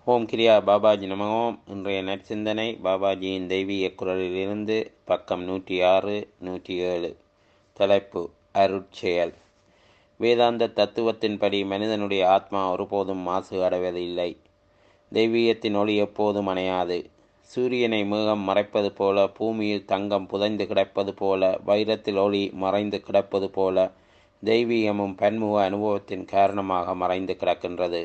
ஓம் கிரியா பாபாஜி நம ஓம் இன்றைய நற்சிந்தனை பாபாஜியின் தெய்வீக குரலிலிருந்து பக்கம் நூற்றி ஆறு நூற்றி ஏழு தலைப்பு அருட்செயல் வேதாந்த தத்துவத்தின்படி மனிதனுடைய ஆத்மா ஒருபோதும் மாசு அடைவதில்லை தெய்வீகத்தின் ஒளி எப்போதும் அணையாது சூரியனை மேகம் மறைப்பது போல பூமியில் தங்கம் புதைந்து கிடப்பது போல வைரத்தில் ஒளி மறைந்து கிடப்பது போல தெய்வீகமும் பன்முக அனுபவத்தின் காரணமாக மறைந்து கிடக்கின்றது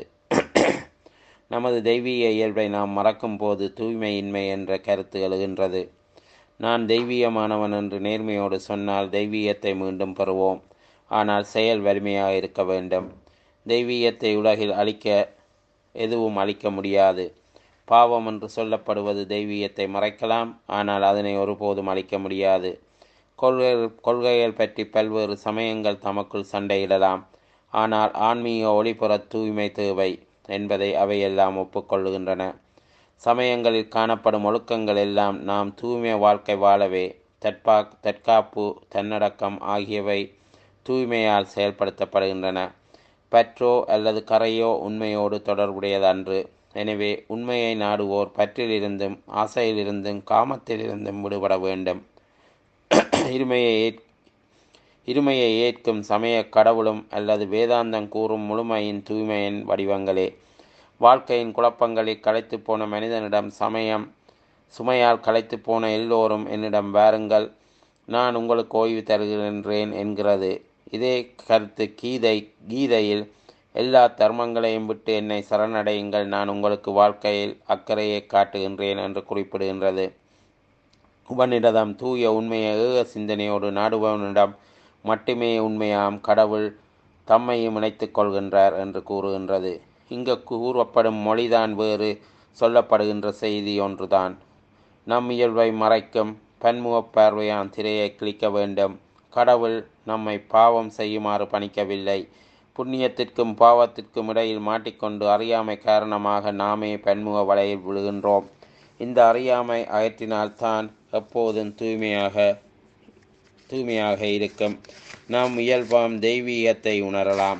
நமது தெய்வீக இயல்பை நாம் மறக்கும் போது தூய்மையின்மை என்ற கருத்து எழுகின்றது நான் தெய்வீகமானவன் என்று நேர்மையோடு சொன்னால் தெய்வீகத்தை மீண்டும் பெறுவோம் ஆனால் செயல் வலிமையாக இருக்க வேண்டும் தெய்வீகத்தை உலகில் அழிக்க எதுவும் அழிக்க முடியாது பாவம் என்று சொல்லப்படுவது தெய்வீகத்தை மறைக்கலாம் ஆனால் அதனை ஒருபோதும் அழிக்க முடியாது கொள்கைகள் கொள்கைகள் பற்றி பல்வேறு சமயங்கள் தமக்குள் சண்டையிடலாம் ஆனால் ஆன்மீக ஒளிபுற தூய்மை தேவை என்பதை அவையெல்லாம் ஒப்புக்கொள்ளுகின்றன சமயங்களில் காணப்படும் ஒழுக்கங்கள் எல்லாம் நாம் தூய்மை வாழ்க்கை வாழவே தற்பா தற்காப்பு தன்னடக்கம் ஆகியவை தூய்மையால் செயல்படுத்தப்படுகின்றன பற்றோ அல்லது கரையோ உண்மையோடு தொடர்புடையதன்று எனவே உண்மையை நாடுவோர் பற்றிலிருந்தும் ஆசையிலிருந்தும் காமத்திலிருந்தும் விடுபட வேண்டும் இருமையை இருமையை ஏற்கும் சமய கடவுளும் அல்லது வேதாந்தம் கூறும் முழுமையின் தூய்மையின் வடிவங்களே வாழ்க்கையின் குழப்பங்களில் களைத்து போன மனிதனிடம் சமயம் சுமையால் களைத்து போன எல்லோரும் என்னிடம் வாருங்கள் நான் உங்களுக்கு ஓய்வு தருகின்றேன் என்கிறது இதே கருத்து கீதை கீதையில் எல்லா தர்மங்களையும் விட்டு என்னை சரணடையுங்கள் நான் உங்களுக்கு வாழ்க்கையில் அக்கறையை காட்டுகின்றேன் என்று குறிப்பிடுகின்றது உபனிடதம் தூய உண்மையை ஏக சிந்தனையோடு நாடுபவனிடம் மட்டுமே உண்மையாம் கடவுள் தம்மையும் இணைத்துக் கொள்கின்றார் என்று கூறுகின்றது இங்கு கூறப்படும் மொழிதான் வேறு சொல்லப்படுகின்ற செய்தி ஒன்றுதான் நம் இயல்பை மறைக்கும் பன்முகப் பார்வையான் திரையை கிழிக்க வேண்டும் கடவுள் நம்மை பாவம் செய்யுமாறு பணிக்கவில்லை புண்ணியத்திற்கும் பாவத்திற்கும் இடையில் மாட்டிக்கொண்டு அறியாமை காரணமாக நாமே பன்முக வலையில் விழுகின்றோம் இந்த அறியாமை அகற்றினால்தான் எப்போதும் தூய்மையாக தூய்மையாக இருக்கும் நாம் இயல்பாம் தெய்வீகத்தை உணரலாம்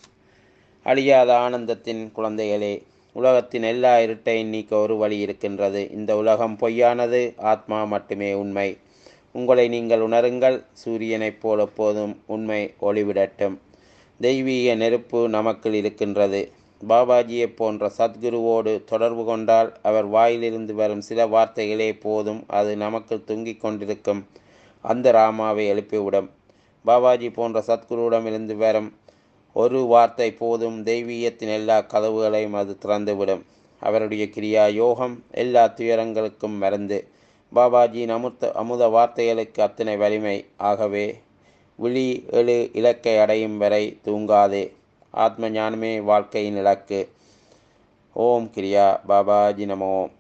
அழியாத ஆனந்தத்தின் குழந்தைகளே உலகத்தின் எல்லா இருட்டையும் நீக்க ஒரு வழி இருக்கின்றது இந்த உலகம் பொய்யானது ஆத்மா மட்டுமே உண்மை உங்களை நீங்கள் உணருங்கள் சூரியனைப் போல எப்போதும் உண்மை ஒளிவிடட்டும் தெய்வீக நெருப்பு நமக்குள் இருக்கின்றது பாபாஜியைப் போன்ற சத்குருவோடு தொடர்பு கொண்டால் அவர் வாயிலிருந்து வரும் சில வார்த்தைகளே போதும் அது நமக்கு தொங்கிக் கொண்டிருக்கும் அந்த ராமாவை எழுப்பிவிடும் பாபாஜி போன்ற சத்குருவிடமிருந்து வரும் ஒரு வார்த்தை போதும் தெய்வீகத்தின் எல்லா கதவுகளையும் அது திறந்துவிடும் அவருடைய கிரியா யோகம் எல்லா துயரங்களுக்கும் மருந்து பாபாஜியின் அமுத்த அமுத வார்த்தைகளுக்கு அத்தனை வலிமை ஆகவே விழி எழு இலக்கை அடையும் வரை தூங்காதே ஆத்ம ஞானமே வாழ்க்கையின் இலக்கு ஓம் கிரியா பாபாஜி நமோம்